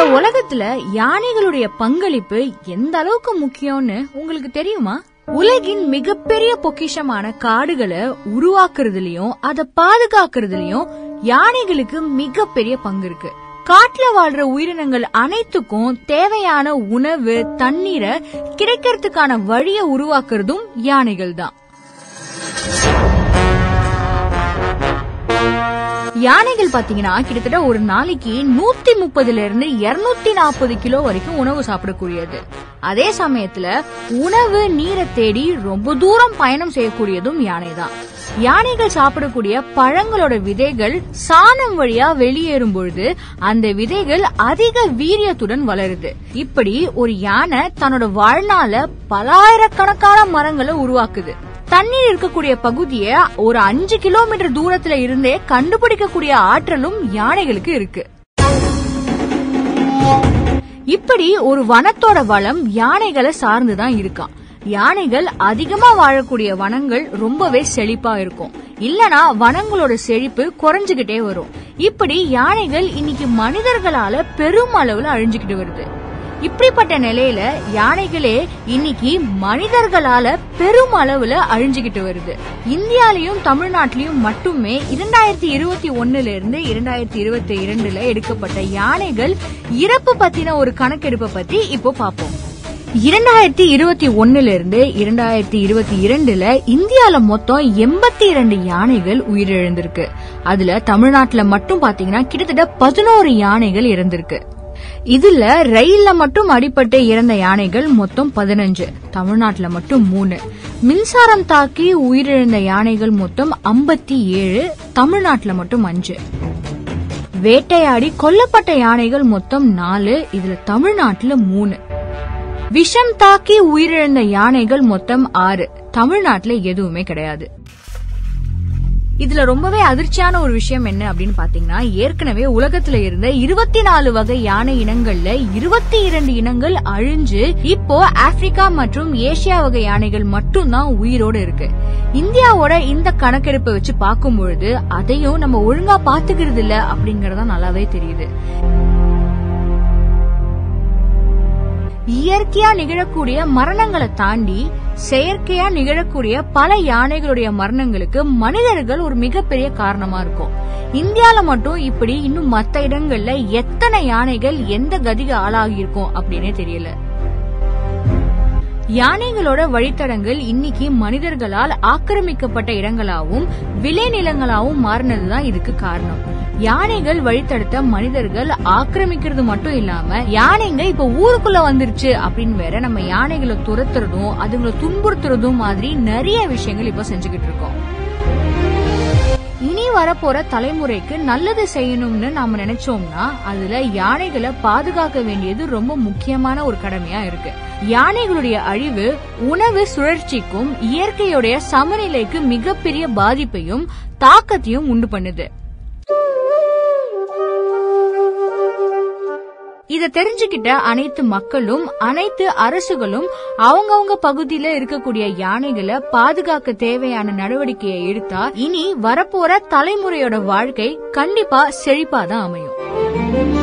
உலகத்துல யானைகளுடைய பங்களிப்பு எந்த அளவுக்கு முக்கியம்னு உங்களுக்கு தெரியுமா உலகின் மிகப்பெரிய பொக்கிஷமான காடுகளை உருவாக்குறதுலயும் அதை பாதுகாக்கிறதுலயும் யானைகளுக்கு மிகப்பெரிய பங்கு இருக்கு காட்டுல வாழ்ற உயிரினங்கள் அனைத்துக்கும் தேவையான உணவு தண்ணீரை கிடைக்கிறதுக்கான வழியை உருவாக்குறதும் யானைகள் தான் யானைகள் பாத்தீங்கன்னா கிட்டத்தட்ட ஒரு நாளைக்கு நூத்தி முப்பதுல இருந்து இருநூத்தி நாற்பது கிலோ வரைக்கும் உணவு சாப்பிடக்கூடியது அதே சமயத்துல உணவு நீரை தேடி ரொம்ப தூரம் பயணம் செய்யக்கூடியதும் யானை தான் யானைகள் சாப்பிடக்கூடிய பழங்களோட விதைகள் சாணம் வழியா வெளியேறும் பொழுது அந்த விதைகள் அதிக வீரியத்துடன் வளருது இப்படி ஒரு யானை தன்னோட வாழ்நாள பலாயிரக்கணக்கான மரங்களை உருவாக்குது தண்ணீர் இருக்கக்கூடிய பகுதியை ஒரு அஞ்சு கிலோமீட்டர் தூரத்துல இருந்தே கண்டுபிடிக்கக்கூடிய ஆற்றலும் யானைகளுக்கு இருக்கு இப்படி ஒரு வனத்தோட வளம் யானைகளை சார்ந்துதான் இருக்கான் யானைகள் அதிகமா வாழக்கூடிய வனங்கள் ரொம்பவே செழிப்பா இருக்கும் இல்லனா வனங்களோட செழிப்பு குறைஞ்சுகிட்டே வரும் இப்படி யானைகள் இன்னைக்கு மனிதர்களால பெரும் அளவுல அழிஞ்சுக்கிட்டு வருது இப்படிப்பட்ட நிலையில யானைகளே இன்னைக்கு மனிதர்களால பெரும் அளவுல அழிஞ்சுகிட்டு வருது இந்தியாலயும் தமிழ்நாட்டிலயும் மட்டுமே இரண்டாயிரத்தி இருபத்தி ஒண்ணுல இருந்து இரண்டாயிரத்தி இருபத்தி இரண்டுல எடுக்கப்பட்ட யானைகள் இறப்பு பத்தின ஒரு கணக்கெடுப்பை பத்தி இப்போ பாப்போம் இரண்டாயிரத்தி இருபத்தி ஒண்ணுல இருந்து இரண்டாயிரத்தி இருபத்தி இரண்டுல இந்தியால மொத்தம் எண்பத்தி இரண்டு யானைகள் உயிரிழந்திருக்கு அதுல தமிழ்நாட்டுல மட்டும் பாத்தீங்கன்னா கிட்டத்தட்ட பதினோரு யானைகள் இறந்திருக்கு இதுல ரயில்ல மட்டும் அடிபட்டு இறந்த யானைகள் மொத்தம் பதினஞ்சு தமிழ்நாட்டுல மட்டும் மூணு மின்சாரம் தாக்கி உயிரிழந்த யானைகள் மொத்தம் ஐம்பத்தி ஏழு தமிழ்நாட்டுல மட்டும் அஞ்சு வேட்டையாடி கொல்லப்பட்ட யானைகள் மொத்தம் நாலு இதுல தமிழ்நாட்டுல மூணு விஷம் தாக்கி உயிரிழந்த யானைகள் மொத்தம் ஆறு தமிழ்நாட்டுல எதுவுமே கிடையாது இதுல ரொம்பவே அதிர்ச்சியான ஒரு விஷயம் என்ன அப்படின்னு பாத்தீங்கன்னா ஏற்கனவே உலகத்துல இருந்த இருபத்தி நாலு வகை யானை இனங்கள்ல இருபத்தி இரண்டு இனங்கள் அழிஞ்சு இப்போ ஆப்பிரிக்கா மற்றும் ஏசியா வகை யானைகள் மட்டும்தான் உயிரோட இருக்கு இந்தியாவோட இந்த கணக்கெடுப்பை வச்சு பார்க்கும் பொழுது அதையும் நம்ம ஒழுங்கா பாத்துக்கிறது இல்ல அப்படிங்கறதா நல்லாவே தெரியுது இயற்கையா நிகழக்கூடிய மரணங்களை தாண்டி செயற்கையா நிகழக்கூடிய பல யானைகளுடைய மரணங்களுக்கு மனிதர்கள் ஒரு மிகப்பெரிய காரணமா இருக்கும் இந்தியால மட்டும் இப்படி இன்னும் மத்த இடங்கள்ல எத்தனை யானைகள் எந்த கதிக்கு ஆளாகி இருக்கும் அப்படின்னே தெரியல யானைகளோட வழித்தடங்கள் இன்னைக்கு மனிதர்களால் ஆக்கிரமிக்கப்பட்ட இடங்களாவும் விளைநிலங்களாவும் மாறினதுதான் இதுக்கு காரணம் யானைகள் வழித்தடத்த மனிதர்கள் ஆக்கிரமிக்கிறது மட்டும் இல்லாம யானைங்க இப்ப ஊருக்குள்ள வந்துருச்சு அப்படின்னு வேற நம்ம யானைகளை துரத்துறதும் அதுங்களை துன்புறுத்துறதும் மாதிரி நிறைய விஷயங்கள் இப்ப செஞ்சுக்கிட்டு இருக்கோம் இனி வரப்போற தலைமுறைக்கு நல்லது செய்யணும்னு நாம நினைச்சோம்னா அதுல யானைகளை பாதுகாக்க வேண்டியது ரொம்ப முக்கியமான ஒரு கடமையா இருக்கு யானைகளுடைய அழிவு உணவு சுழற்சிக்கும் இயற்கையுடைய சமநிலைக்கு மிகப்பெரிய பாதிப்பையும் தாக்கத்தையும் உண்டு பண்ணுது இத தெரிஞ்சுக்கிட்ட அனைத்து மக்களும் அனைத்து அரசுகளும் அவங்கவங்க பகுதியில இருக்கக்கூடிய யானைகளை பாதுகாக்க தேவையான நடவடிக்கையை எடுத்தா இனி வரப்போற தலைமுறையோட வாழ்க்கை கண்டிப்பா செழிப்பாதான் அமையும்